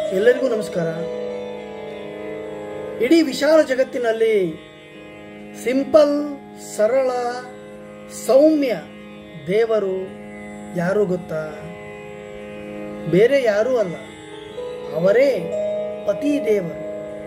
ಎಲ್ಲರಿಗೂ ನಮಸ್ಕಾರ ಇಡೀ ವಿಶಾಲ ಜಗತ್ತಿನಲ್ಲಿ ಸಿಂಪಲ್ ಸರಳ ಸೌಮ್ಯ ದೇವರು ಯಾರು ಗೊತ್ತಾ ಬೇರೆ ಯಾರೂ ಅಲ್ಲ ಅವರೇ ಪತಿ ದೇವರು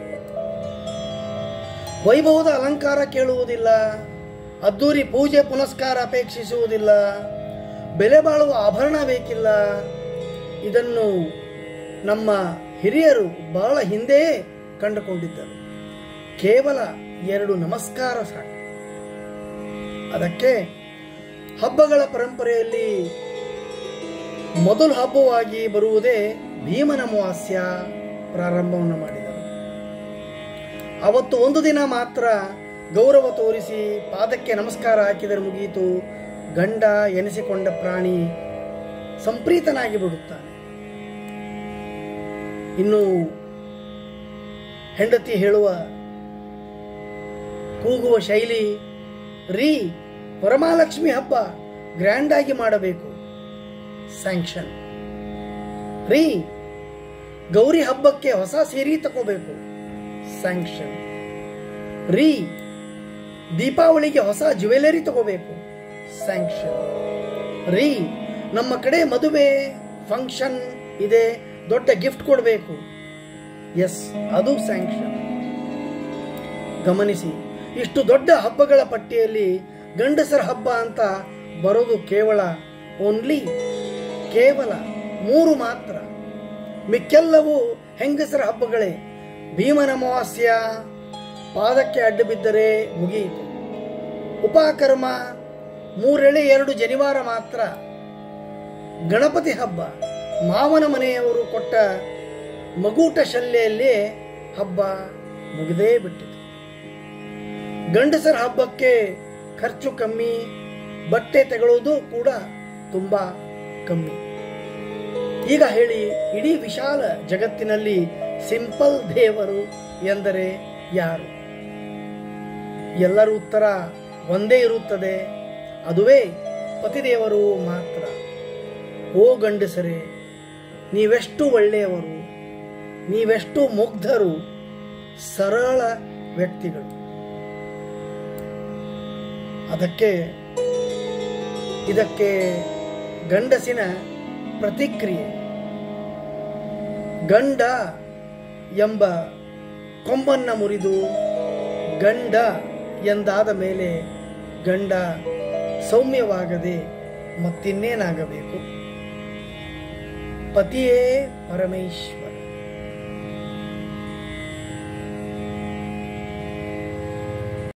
ವೈಭವದ ಅಲಂಕಾರ ಕೇಳುವುದಿಲ್ಲ ಅದ್ದೂರಿ ಪೂಜೆ ಪುನಸ್ಕಾರ ಅಪೇಕ್ಷಿಸುವುದಿಲ್ಲ ಬೆಲೆ ಬಾಳುವ ಆಭರಣ ಬೇಕಿಲ್ಲ ಇದನ್ನು ನಮ್ಮ ಹಿರಿಯರು ಬಹಳ ಹಿಂದೆಯೇ ಕಂಡುಕೊಂಡಿದ್ದರು ಕೇವಲ ಎರಡು ನಮಸ್ಕಾರ ಸಾಕು ಅದಕ್ಕೆ ಹಬ್ಬಗಳ ಪರಂಪರೆಯಲ್ಲಿ ಮೊದಲು ಹಬ್ಬವಾಗಿ ಬರುವುದೇ ಭೀಮನ ಅಮಾವಾಸ್ಯ ಪ್ರಾರಂಭವನ್ನು ಮಾಡಿದರು ಅವತ್ತು ಒಂದು ದಿನ ಮಾತ್ರ ಗೌರವ ತೋರಿಸಿ ಪಾದಕ್ಕೆ ನಮಸ್ಕಾರ ಹಾಕಿದರೆ ಮುಗಿಯಿತು ಗಂಡ ಎನಿಸಿಕೊಂಡ ಪ್ರಾಣಿ ಸಂಪ್ರೀತನಾಗಿ ಬಿಡುತ್ತಾನೆ ಇನ್ನು ಹೆಂಡತಿ ಹೇಳುವ ಕೂಗುವ ಶೈಲಿ ರೀ ವರಮಹಾಲಕ್ಷ್ಮಿ ಹಬ್ಬ ಗ್ರ್ಯಾಂಡ್ ಆಗಿ ಮಾಡಬೇಕು ಸ್ಯಾಂಕ್ಷನ್ ರೀ ಗೌರಿ ಹಬ್ಬಕ್ಕೆ ಹೊಸ ಸೀರೆ ತಗೋಬೇಕು ಸ್ಯಾಂಕ್ಷನ್ ರೀ ದೀಪಾವಳಿಗೆ ಹೊಸ ಜ್ಯುವೆಲರಿ ತಗೋಬೇಕು ಸ್ಯಾಂಕ್ಷನ್ ರೀ ನಮ್ಮ ಕಡೆ ಮದುವೆ ಫಂಕ್ಷನ್ ಇದೆ ದೊಡ್ಡ ಗಿಫ್ಟ್ ಕೊಡಬೇಕು ಎಸ್ ಅದು ಸ್ಯಾಂಕ್ಷನ್ ಗಮನಿಸಿ ಇಷ್ಟು ದೊಡ್ಡ ಹಬ್ಬಗಳ ಪಟ್ಟಿಯಲ್ಲಿ ಗಂಡಸರ ಹಬ್ಬ ಅಂತ ಬರೋದು ಕೇವಲ ಓನ್ಲಿ ಕೇವಲ ಮೂರು ಮಾತ್ರ ಮಿಕ್ಕೆಲ್ಲವೂ ಹೆಂಗಸರ ಹಬ್ಬಗಳೇ ಭೀಮನ ಅಮಾವಾಸ್ಯ ಪಾದಕ್ಕೆ ಅಡ್ಡ ಬಿದ್ದರೆ ಮುಗಿಯಿತು ಉಪಕರ್ಮ ಮೂರೆಳೆ ಎರಡು ಜನಿವಾರ ಮಾತ್ರ ಗಣಪತಿ ಹಬ್ಬ ಮಾವನ ಮನೆಯವರು ಕೊಟ್ಟ ಮಗೂಟ ಶಲ್ಲೆಯಲ್ಲೇ ಹಬ್ಬ ಮುಗಿದೇ ಬಿಟ್ಟಿತು ಗಂಡಸರ ಹಬ್ಬಕ್ಕೆ ಖರ್ಚು ಕಮ್ಮಿ ಬಟ್ಟೆ ತಗೊಳ್ಳೋದು ಕೂಡ ತುಂಬಾ ಕಮ್ಮಿ ಈಗ ಹೇಳಿ ಇಡೀ ವಿಶಾಲ ಜಗತ್ತಿನಲ್ಲಿ ಸಿಂಪಲ್ ದೇವರು ಎಂದರೆ ಯಾರು ಎಲ್ಲರ ಉತ್ತರ ಒಂದೇ ಇರುತ್ತದೆ ಅದುವೇ ಪತಿದೇವರು ಮಾತ್ರ ಓ ಗಂಡಸರೇ ನೀವೆಷ್ಟು ಒಳ್ಳೆಯವರು ನೀವೆಷ್ಟು ಮುಗ್ಧರು ಸರಳ ವ್ಯಕ್ತಿಗಳು ಅದಕ್ಕೆ ಇದಕ್ಕೆ ಗಂಡಸಿನ ಪ್ರತಿಕ್ರಿಯೆ ಗಂಡ ಎಂಬ ಕೊಂಬನ್ನ ಮುರಿದು ಗಂಡ ಎಂದಾದ ಮೇಲೆ ಗಂಡ ಸೌಮ್ಯವಾಗದೆ ಮತ್ತಿನ್ನೇನಾಗಬೇಕು ಪತಿಯೇ ಪರಮೇಶ್ವರ